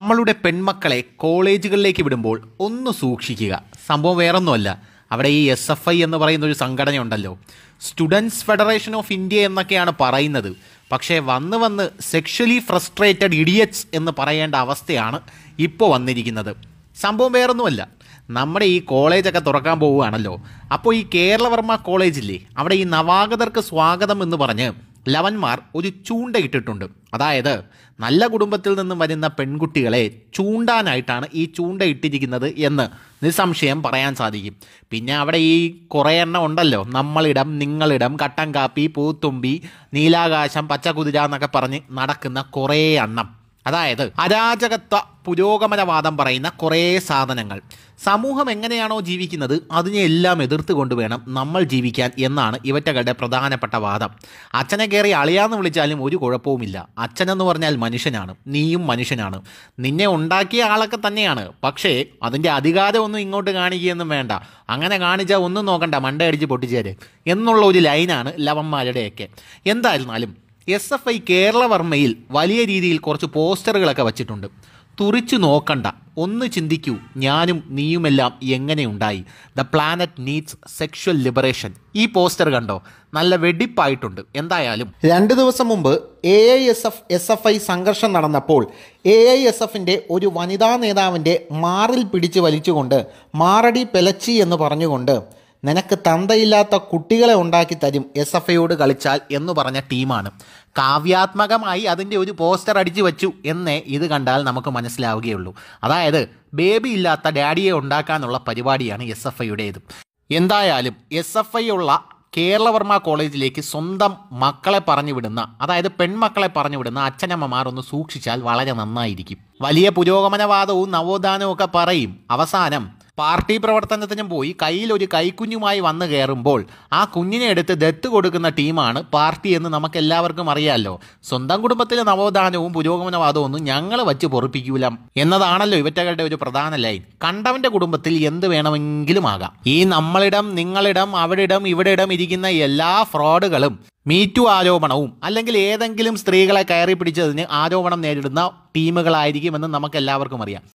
നമ്മളുടെ പെൺമക്കളെ കോളേജുകളിലേക്ക് വിടുമ്പോൾ ഒന്ന് സൂക്ഷിക്കുക സംഭവം വേറൊന്നുമല്ല അവിടെ ഈ എസ് എഫ് ഐ എന്ന് പറയുന്ന ഒരു സംഘടനയുണ്ടല്ലോ സ്റ്റുഡൻസ് ഫെഡറേഷൻ ഓഫ് ഇന്ത്യ എന്നൊക്കെയാണ് പറയുന്നത് പക്ഷേ വന്ന് വന്ന് സെക്ഷലി ഫ്രസ്ട്രേറ്റഡ് ഇഡിയറ്റ്സ് എന്ന് പറയേണ്ട അവസ്ഥയാണ് ഇപ്പോൾ വന്നിരിക്കുന്നത് സംഭവം വേറൊന്നുമല്ല നമ്മുടെ ഈ കോളേജൊക്കെ തുറക്കാൻ പോവുകയാണല്ലോ അപ്പോൾ ഈ കേരളവർമ്മ കോളേജില്ലേ അവിടെ ഈ നവാഗതർക്ക് സ്വാഗതം എന്ന് പറഞ്ഞ് ലവന്മാർ ഒരു ചൂണ്ടയിട്ടിട്ടുണ്ട് അതായത് നല്ല കുടുംബത്തിൽ നിന്നും വരുന്ന പെൺകുട്ടികളെ ചൂണ്ടാനായിട്ടാണ് ഈ ചൂണ്ടയിട്ടിരിക്കുന്നത് എന്ന് നിസ്സംശയം പറയാൻ സാധിക്കും പിന്നെ അവിടെ ഈ കുറേ എണ്ണം ഉണ്ടല്ലോ നമ്മളിടം നിങ്ങളിടം കട്ടൻ കാപ്പി പൂത്തുമ്പി നീലാകാശം പച്ചകുതിര എന്നൊക്കെ പറഞ്ഞ് നടക്കുന്ന കുറേ എണ്ണം അതായത് അരാജകത്വ പുരോഗമനവാദം പറയുന്ന കുറേ സാധനങ്ങൾ സമൂഹം എങ്ങനെയാണോ ജീവിക്കുന്നത് അതിനെ എല്ലാം എതിർത്തുകൊണ്ട് വേണം നമ്മൾ ജീവിക്കാൻ എന്നാണ് ഇവറ്റകളുടെ പ്രധാനപ്പെട്ട വാദം അച്ഛനെ കയറി അളിയാന്ന് വിളിച്ചാലും ഒരു കുഴപ്പവുമില്ല അച്ഛനെന്ന് പറഞ്ഞാൽ മനുഷ്യനാണ് നീയും മനുഷ്യനാണ് നിന്നെ ഉണ്ടാക്കിയ ആളൊക്കെ തന്നെയാണ് പക്ഷേ അതിൻ്റെ അധികാരമൊന്നും ഇങ്ങോട്ട് കാണിക്കുകയൊന്നും വേണ്ട അങ്ങനെ കാണിച്ചാൽ ഒന്നും നോക്കണ്ട മണ്ടയടിച്ച് പൊട്ടിച്ചേര് എന്നുള്ള ഒരു ലൈനാണ് ലവന്മാരുടെയൊക്കെ എന്തായിരുന്നാലും എസ് എഫ് ഐ കേരളവർമ്മയിൽ വലിയ രീതിയിൽ കുറച്ച് പോസ്റ്ററുകളൊക്കെ വച്ചിട്ടുണ്ട് തുറിച്ചു നോക്കണ്ട ഒന്ന് ചിന്തിക്കൂ ഞാനും നീയുമെല്ലാം എങ്ങനെയുണ്ടായി the planet needs sexual liberation ഈ പോസ്റ്റർ കണ്ടോ നല്ല വെടിപ്പായിട്ടുണ്ട് എന്തായാലും രണ്ട് ദിവസം മുമ്പ് A I S F S F I സംഘർഷം നടന്നപ്പോൾ എ ഐ എസ് എഫിൻ്റെ ഒരു വനിതാ നേതാവിൻ്റെ മാറിൽ പിടിച്ച് വലിച്ചുകൊണ്ട് മാറടി പെലച്ചി എന്ന് പറഞ്ഞുകൊണ്ട് നിനക്ക് തന്തയില്ലാത്ത കുട്ടികളെ ഉണ്ടാക്കി തരും എസ് എഫ് ഐയോട് കളിച്ചാൽ എന്ന് പറഞ്ഞ ടീമാണ് കാവ്യാത്മകമായി അതിൻ്റെ ഒരു പോസ്റ്റർ അടിച്ചു വെച്ചു എന്നേ ഇത് കണ്ടാൽ നമുക്ക് മനസ്സിലാവുകയുള്ളൂ അതായത് ബേബി ഇല്ലാത്ത ഡാഡിയെ ഉണ്ടാക്കാനുള്ള പരിപാടിയാണ് എസ് എഫ് ഐയുടേത് എന്തായാലും എസ് എഫ് ഐ ഉള്ള കേരളവർമ്മ കോളേജിലേക്ക് സ്വന്തം മക്കളെ പറഞ്ഞു വിടുന്ന അതായത് പെൺമക്കളെ പറഞ്ഞു വിടുന്ന അച്ഛനമ്മമാർ ഒന്ന് സൂക്ഷിച്ചാൽ വളരെ നന്നായിരിക്കും വലിയ പുരോഗമനവാദവും നവോത്ഥാനവും ഒക്കെ പറയും അവസാനം പാർട്ടി പ്രവർത്തനത്തിനും പോയി കയ്യിൽ ഒരു കൈക്കുഞ്ഞുമായി വന്നു കയറുമ്പോൾ ആ കുഞ്ഞിനെ എടുത്ത് ദത്ത് കൊടുക്കുന്ന ടീമാണ് പാർട്ടി എന്ന് നമുക്ക് എല്ലാവർക്കും അറിയാമല്ലോ സ്വന്തം കുടുംബത്തിലെ നവോത്ഥാനവും പുരോഗമനവാദവും ഒന്നും ഞങ്ങൾ വച്ച് പൊറിപ്പിക്കൂല എന്നതാണല്ലോ ഇവറ്റകളുടെ ഒരു പ്രധാന ലൈൻ കണ്ടവന്റെ കുടുംബത്തിൽ എന്ത് വേണമെങ്കിലും ആകാം ഈ നമ്മളിടം നിങ്ങളിടം അവിടിടം ഇവിടിടം ഇരിക്കുന്ന എല്ലാ ഫ്രോഡുകളും മീറ്റു ആരോപണവും അല്ലെങ്കിൽ ഏതെങ്കിലും സ്ത്രീകളെ കയറി പിടിച്ചതിന് ആരോപണം നേരിടുന്ന ടീമുകളായിരിക്കുമെന്ന് നമുക്ക് എല്ലാവർക്കും അറിയാം